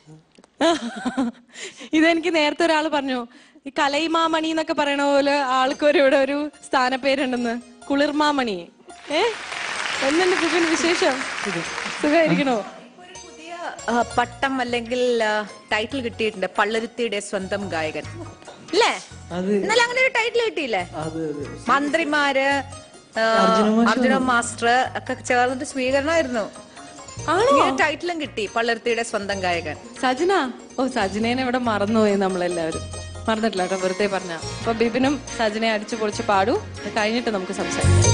ഇതെനിക്ക് നേരത്തെ ഒരാൾ പറഞ്ഞു ഈ കലൈമാമണി എന്നൊക്കെ പറയണ പോലെ ആൾക്കൊരു ഇവിടെ ഒരു സ്ഥാനപ്പേരുണ്ടെന്ന് കുളിർമാമണി ഏ എന്തുണ്ട് ബിപിൻ വിശേഷം സുഖമായിരിക്കണോ പുതിയ ആ, പട്ടം അല്ലെങ്കിൽ ടൈറ്റിൽ കിട്ടിയിട്ടുണ്ട് പള്ളരുത്തിയുടെ സ്വന്തം ഗായകൻ അല്ലേ ഇന്നലെ അങ്ങനെ ഒരു ടൈറ്റിൽ കിട്ടിയില്ലേ മന്ത്രിമാര് ആ, അർജുന മാസ്റ്റർ ഒക്കെ ചേർന്നിട്ട് സ്വീകരണമായിരുന്നു ഇങ്ങനെ ടൈറ്റിലും കിട്ടി പള്ളരുത്തിയുടെ സ്വന്തം ഗായകൻ സജന ഓ സജനേനെ ഇവിടെ മറന്നുപോയി നമ്മളെല്ലാവരും മറന്നിട്ടില്ല കേട്ടോ വെറുതെ പറഞ്ഞ അപ്പൊ ബിബിനും സജനെ അടിച്ചു പൊളിച്ച് പാടൂ അത് കഴിഞ്ഞിട്ട് നമുക്ക് സംസാരിക്കാം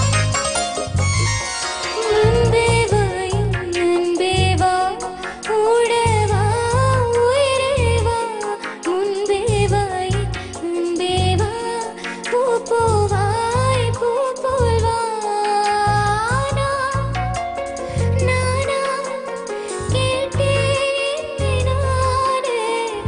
മുൻപേ വായും മുൻപേ വാ കൂടെ വാ ഉയരേ വാ മുൻപേ വായും മുൻപേ വാ പൂ പൂവായി പൂ പോൽ വാ നാനാ കേട്ടേൻ നാനേ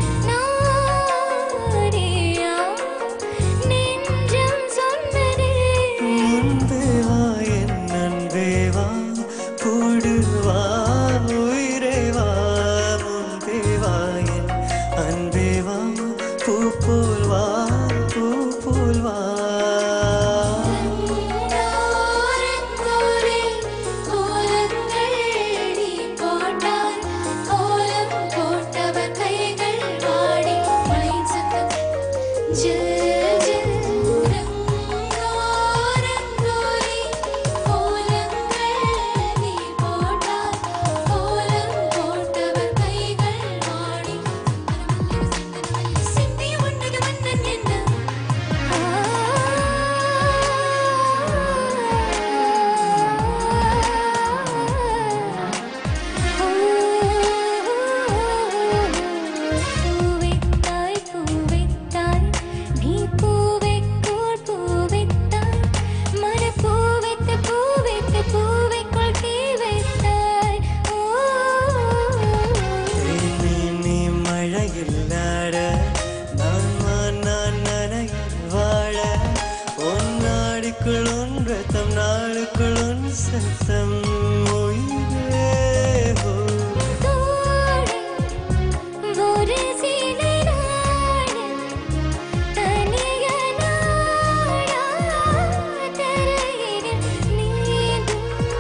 നാനേയാ നെഞ്ചം சொன்னதே முன்பே வா என் அன்பே வா கூடு வா உயிரே வா முன்பே வா என் அன்பே வா பூ போல் வா பூ போல் வா ഓരത്തോരെ കോലങ്ങൾ നീ പോട്ടാൽ കോലം പോട്ടവർ കൈകൾ വാടി മൈസത്തം ജൽ ജൽ രംഗോരംഗോലി കോലങ്ങൾ നീ പോട്ടാൽ കോലം പോട്ടവർ കൈകൾ വാടി സുന്ദരമല്ലൊരു സുന്ദരമല്ലി സിന്ദി ഉണ്ണൊരു മന്നൻ എന്ന് പൂവിത്തായ് പൂവിത്തായ് നീ പൂവെക്കോൾ പൂവിത്തായ് മനപ്പൂവെത്ത് പൂവെത്ത് പൂവെക്കോൾ തീവെത്തായ് ഓ നീ നീ മഴയില്ലാട நான் நான் நனையில் வாழ ஒன்னாடிக்குள் உன் ரத்தம் நாளுக்குள் உன் சத்தம் உயிரே ஓ തോടെ ഒരു സിനനാണ് തനിയനാടാ തരയിൽ നീന്തും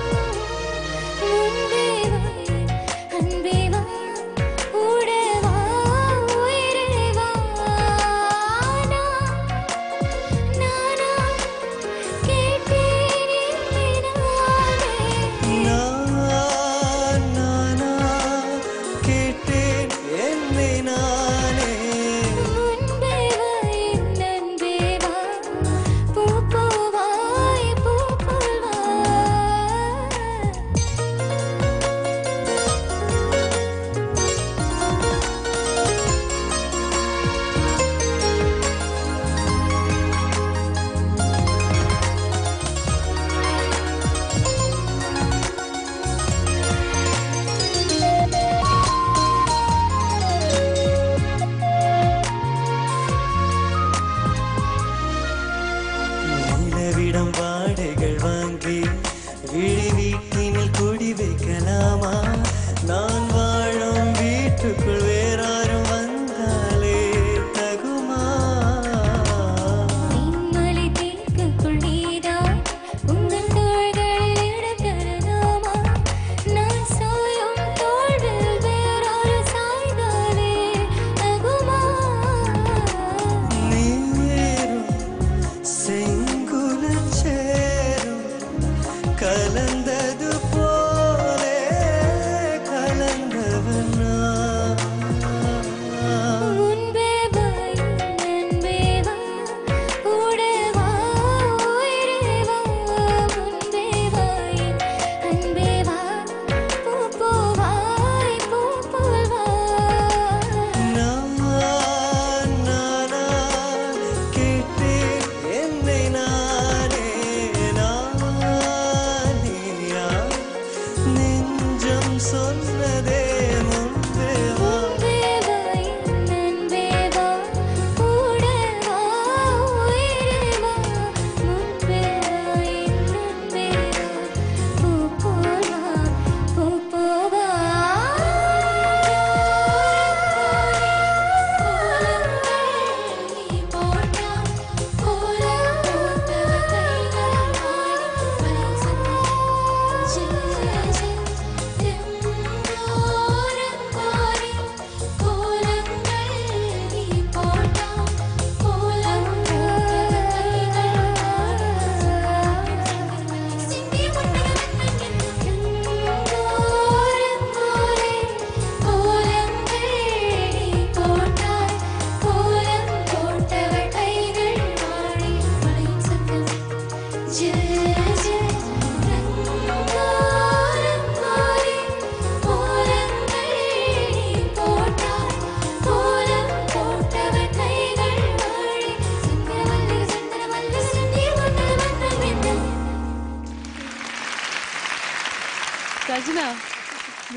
മുൻപേ വാ അൻപേ വാ കൂടെ വാ ഉയരേ വാ നാനാ കേട്ടേനേ நான் நானா கேட்டேன் என்னை நானே മുൻപേ വാ എന്നൻപേ വാ പൂ പൂവായി പൂ പോൽ വാ நிலவிடம் வாடைகள் வாங்கி விழி வீட்டினில் குடி வைக்கலாமா நான் வாழும் வீட்டுக்குள் வேறாரும் வந்தாலே தகுமா നിന്നലെ തേക്കുക്കുൾ നീരായി ഉங்கள் തോள்കളിൽ ഇടം തരലാമാ ഞാൻ സായും തോളിൽ വേറൊരു സാய்ந்தாலே തകുമാ நீரும் செங்குலச்சேரும் கலந்தது போலே கலந்தவனா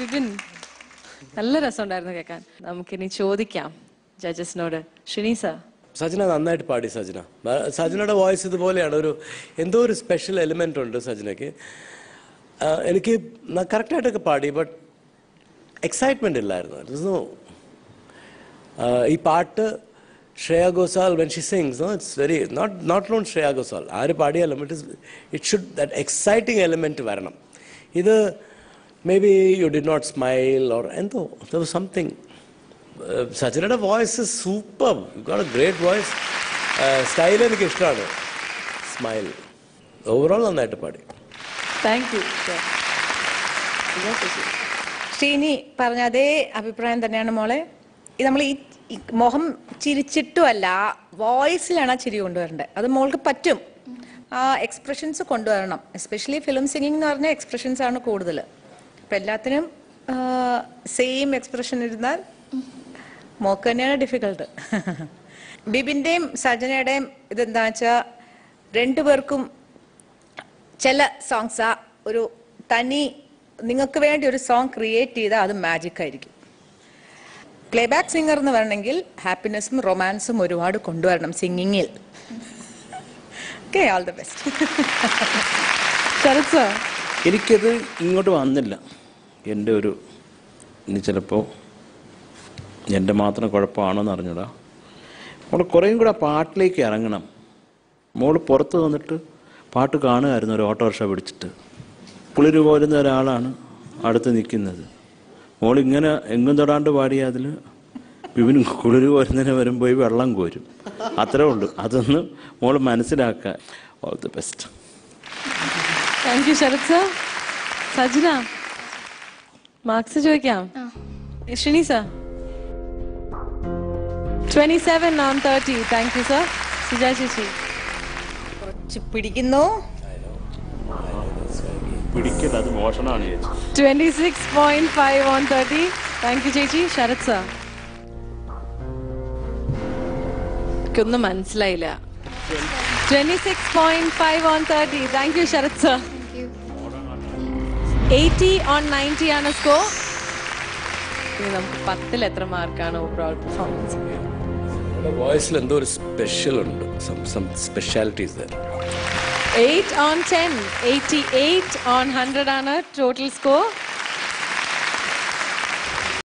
വിപിൻ നല്ല രസമുണ്ടായിരുന്നു കേൾക്കാൻ നമുക്കിനി ചോദിക്കാം ജഡ്ജസിനോട് ഷിനി സർ സജന നന്നായിട്ട് പാടി സജന ആ, സജനയുടെ വോയിസ് ഇതുപോലെയാണ് ഒരു എന്തോ ഒരു സ്പെഷ്യൽ എലിമെന്റ് ഉണ്ട് സജനയ്ക്ക് ആ, എനിക്ക് കറക്റ്റായിട്ടൊക്കെ പാടി ബട്ട് എക്സൈറ്റ്മെന്റ് ഇല്ലായിരുന്നു There was no, ആ, ഈ പാട്ട് Shreya Ghoshal when she sings no it's very not not lone Shreya Ghoshal ആര് പാടിയാലും it is it should that exciting element വരണം ഇത് maybe you did not smile or എന്തോ ദർ വാസ് സംതിങ് സച്ചിനയുടെ voice super got a great voice style എനിക്ക് ഇഷ്ടമാണ് smile overall നന്നായിട്ട് പാടി താങ്ക് യു ശ്രീനി പറഞ്ഞ അതേ അഭിപ്രായം തന്നെയാണ് മോളെ ഇത് നമ്മൾ ഈ ഈ മുഖം ചിരിച്ചിട്ടുമല്ല വോയിസിലാണ് ആ ചിരി കൊണ്ടുവരേണ്ടത് അത് മോൾക്ക് പറ്റും ആ എക്സ്പ്രഷൻസ് കൊണ്ടുവരണം എസ്പെഷ്യലി ഫിലിം സിംഗിങ് എന്ന് പറഞ്ഞാൽ എക്സ്പ്രഷൻസ് ആണ് കൂടുതൽ അപ്പം എല്ലാത്തിനും സെയിം എക്സ്പ്രഷൻ ഇരുന്നാൽ മോക്ക് തന്നെയാണ് ഡിഫിക്കൾട്ട് ബിബിൻ്റെയും സജനയുടെയും ഇതെന്താ വെച്ചാൽ രണ്ടുപേർക്കും ചില സോങ്സ് ഒരു തനി നിങ്ങൾക്ക് വേണ്ടി ഒരു സോങ് ക്രിയേറ്റ് ചെയ്താൽ അത് മാജിക് ആയിരിക്കും പ്ലേ ബാക്ക് സിംഗർ എന്ന് പറയണമെങ്കിൽ ഹാപ്പിനെസ്സും റൊമാൻസും ഒരുപാട് കൊണ്ടുവരണം സിംഗിങ്ങിൽ okay all the best Sharath sir എനിക്കത് ഇങ്ങോട്ട് വന്നില്ല എൻ്റെ ഒരു ഇനി ചിലപ്പോൾ എൻ്റെ മാത്രം കുഴപ്പമാണോന്ന് അറിഞ്ഞൂടാ മോൾ കുറേയും കൂടെ ആ പാട്ടിലേക്ക് ഇറങ്ങണം മോൾ പുറത്ത് വന്നിട്ട് പാട്ട് കാണുമായിരുന്നു ഒരു ഓട്ടോറിക്ഷ പിടിച്ചിട്ട് കുളിര് പോരുന്ന ഒരാളാണ് അടുത്ത് നിൽക്കുന്നത് മോൾ ഇങ്ങനെ എങ്ങും തൊടാണ്ട് പാടിയ അതിൽ വിപിന് കുളിര് പോരുന്നതിന് വരും പോയി വെള്ളം കോരും അത്രേ ഉള്ളൂ അതൊന്ന് മോൾ മനസ്സിലാക്കുക all the best thank you Sharath sir Sajana marks ചോദിക്കാം Shini sir twenty seven on thirty thank you sir Suja ചേച്ചി കുറച്ച് പിടിക്കുന്നു പിടിക്കല്ല അത് മോഷണമാണ് ചേച്ചി twenty six point five on thirty thank you ചേച്ചി ശരത് സർ ഒന്നും മനസ്സിലായില്ല twenty six point five on thirty thank you Sharath sir eighty on ninety ആണ് സ്കോർ ഇനി നമുക്ക് പത്തിൽ എത്ര മാർക്കാണ് ഓവറോൾ പെർഫോമൻസ് വോയിസിൽ എന്തോ ഒരു സ്പെഷ്യൽ ഉണ്ട് some specialities eight on ten eighty eight on hundred ആണ് ടോട്ടൽ സ്കോർ